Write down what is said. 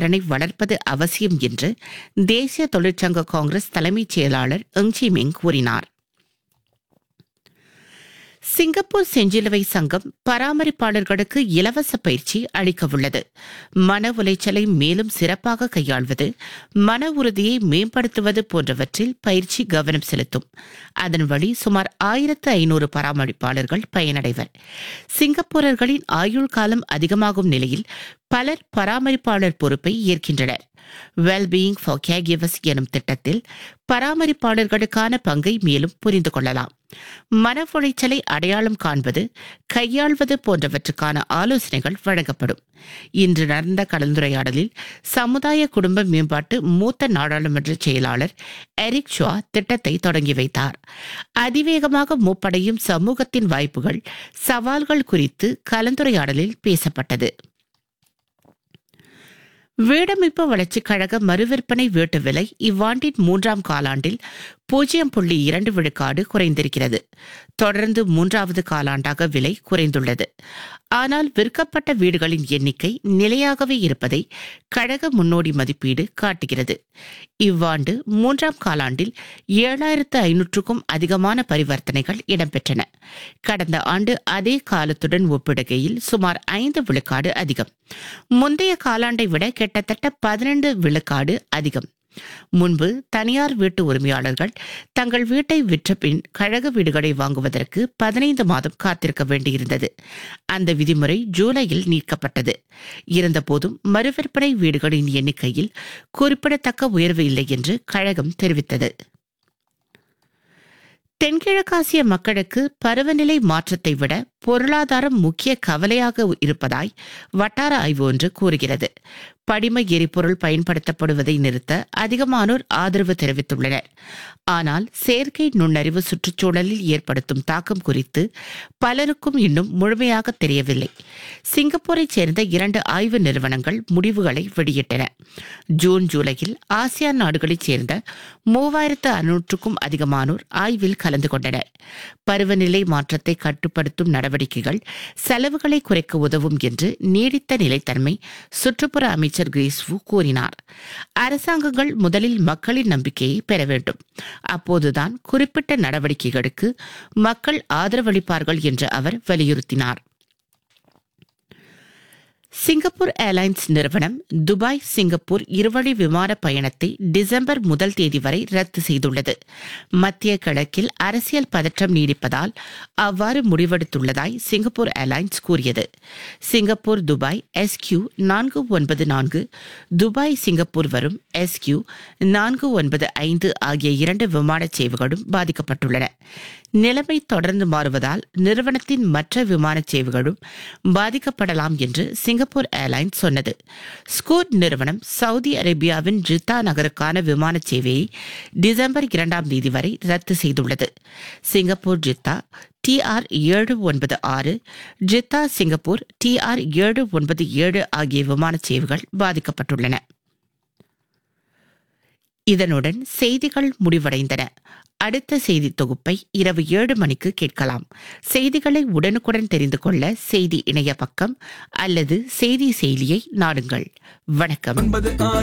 திறனை வளர்ப்பது அவசியம் என்று தேசிய தொழிற்சங்க காங்கிரஸ் தலைமைச் செயலாளர் எங்ஜி மிங் கூறினார் சிங்கப்பூர் செஞ்சிலுவை சங்கம் பராமரிப்பாளர்களுக்கு இலவச பயிற்சி அளிக்கவுள்ளது மன உளைச்சலை மேலும் சிறப்பாக கையாள்வது மன உறுதியை மேம்படுத்துவது போன்றவற்றில் பயிற்சி கவனம் செலுத்தும் அதன் வழி சுமார் ஆயிரத்து ஐநூறு பராமரிப்பாளர்கள் பயனடைவர் சிங்கப்பூரர்களின் ஆயுள் காலம் அதிகமாகும் நிலையில் பலர் பராமரிப்பாளர் பொறுப்பை ஏற்கின்றனர் வெல்பீயிங் ஃபார் கேகிவஸ் எனும் திட்டத்தில் பராமரிப்பாளர்களுக்கான பங்கை மேலும் புரிந்து கொள்ளலாம் மன உளைச்சலை அடையாளம் காண்பது கையாள்வது போன்றவற்றுக்கான ஆலோசனைகள் வழங்கப்படும் இன்று நடந்த கலந்துரையாடலில் சமுதாய குடும்ப மேம்பாட்டு மூத்த நாடாளுமன்ற செயலாளர் எரிக் ஷுவா திட்டத்தை தொடங்கி வைத்தார் அதிவேகமாக மூப்படையும் சமூகத்தின் வாய்ப்புகள் சவால்கள் குறித்து கலந்துரையாடலில் பேசப்பட்டது வீடமைப்பு வளர்ச்சிக் கழக மறுவிற்பனை வீட்டு விலை இவ்வாண்டின் மூன்றாம் காலாண்டில் பூஜ்ஜியம் புள்ளி இரண்டு விழுக்காடு குறைந்திருக்கிறது தொடர்ந்து மூன்றாவது காலாண்டாக விலை குறைந்துள்ளது ஆனால் விற்கப்பட்ட வீடுகளின் எண்ணிக்கை நிலையாகவே இருப்பதை கழக முன்னோடி மதிப்பீடு காட்டுகிறது இவ்வாண்டு மூன்றாம் காலாண்டில் ஏழாயிரத்து ஐநூற்றுக்கும் அதிகமான பரிவர்த்தனைகள் இடம்பெற்றன கடந்த ஆண்டு அதே காலத்துடன் ஒப்பிடுகையில் சுமார் ஐந்து விழுக்காடு அதிகம் முந்தைய காலாண்டை விட கிட்டத்தட்ட பதினெண்டு விழுக்காடு அதிகம் முன்பு தனியார் வீட்டு உரிமையாளர்கள் தங்கள் வீட்டை விற்ற பின் கழக வீடுகளை வாங்குவதற்கு பதினைந்து மாதம் காத்திருக்க வேண்டியிருந்தது அந்த விதிமுறை ஜூலையில் நீக்கப்பட்டது இருந்தபோதும் மறுவிற்பனை வீடுகளின் எண்ணிக்கையில் குறிப்பிடத்தக்க உயர்வு இல்லை என்று கழகம் தெரிவித்தது தென்கிழக்காசிய மக்களுக்கு பருவநிலை மாற்றத்தை விட பொருளாதாரம் முக்கிய கவலையாக இருப்பதாய் வட்டார ஆய்வு ஒன்று கூறுகிறது படிம எரிபொருள் பயன்படுத்தப்படுவதை நிறுத்த அதிகமானோர் ஆதரவு தெரிவித்துள்ளனர் ஆனால் செயற்கை நுண்ணறிவு சுற்றுச்சூழலில் ஏற்படுத்தும் தாக்கம் குறித்து பலருக்கும் இன்னும் முழுமையாக தெரியவில்லை சிங்கப்பூரைச் சேர்ந்த இரண்டு ஆய்வு நிறுவனங்கள் முடிவுகளை வெளியிட்டன ஜூன் ஜூலையில் ஆசியான் நாடுகளைச் சேர்ந்த மூவாயிரத்து அறுநூற்றுக்கும் அதிகமானோர் ஆய்வில் கலந்து கொண்டனர் பருவநிலை மாற்றத்தை கட்டுப்படுத்தும் நடவடிக்கைகள் செலவுகளை குறைக்க உதவும் என்று நீடித்த நிலைத்தன்மை சுற்றுப்புற அமைச்சர் கிரேஸ்வு கூறினார் அரசாங்கங்கள் முதலில் மக்களின் நம்பிக்கையை பெற வேண்டும் அப்போதுதான் குறிப்பிட்ட நடவடிக்கைகளுக்கு மக்கள் ஆதரவளிப்பார்கள் என்று அவர் வலியுறுத்தினார் சிங்கப்பூர் ஏர்லைன்ஸ் நிறுவனம் துபாய் சிங்கப்பூர் இருவழி விமான பயணத்தை டிசம்பர் முதல் தேதி வரை ரத்து செய்துள்ளது மத்திய கிழக்கில் அரசியல் பதற்றம் நீடிப்பதால் அவ்வாறு முடிவெடுத்துள்ளதாய் சிங்கப்பூர் ஏர்லைன்ஸ் கூறியது சிங்கப்பூர் துபாய் எஸ்கியூ நான்கு ஒன்பது நான்கு துபாய் சிங்கப்பூர் வரும் எஸ்கியூ நான்கு ஒன்பது ஐந்து ஆகிய இரண்டு விமான சேவைகளும் பாதிக்கப்பட்டுள்ளன நிலைமை தொடர்ந்து மாறுவதால் நிறுவனத்தின் மற்ற விமான சேவைகளும் பாதிக்கப்படலாம் என்று சிங்கப்பூர் ஏர்லைன்ஸ் சொன்னது ஸ்கூட் நிறுவனம் சவுதி அரேபியாவின் ஜித்தா நகருக்கான விமான சேவையை டிசம்பர் இரண்டாம் தேதி வரை ரத்து செய்துள்ளது சிங்கப்பூர் ஜித்தா டிஆர் ஏழு ஒன்பது ஆறு ஜித்தா சிங்கப்பூர் டிஆர் ஏழு ஒன்பது ஏழு ஆகிய விமான சேவைகள் பாதிக்கப்பட்டுள்ளன இதனுடன் செய்திகள் முடிவடைந்தன அடுத்த செய்தி தொகுப்பை இரவு ஏழு மணிக்கு கேட்கலாம் செய்திகளை உடனுக்குடன் தெரிந்து கொள்ள செய்தி இணைய பக்கம் அல்லது செய்தி செயலியை நாடுங்கள் வணக்கம் ஒன்பது ஆறு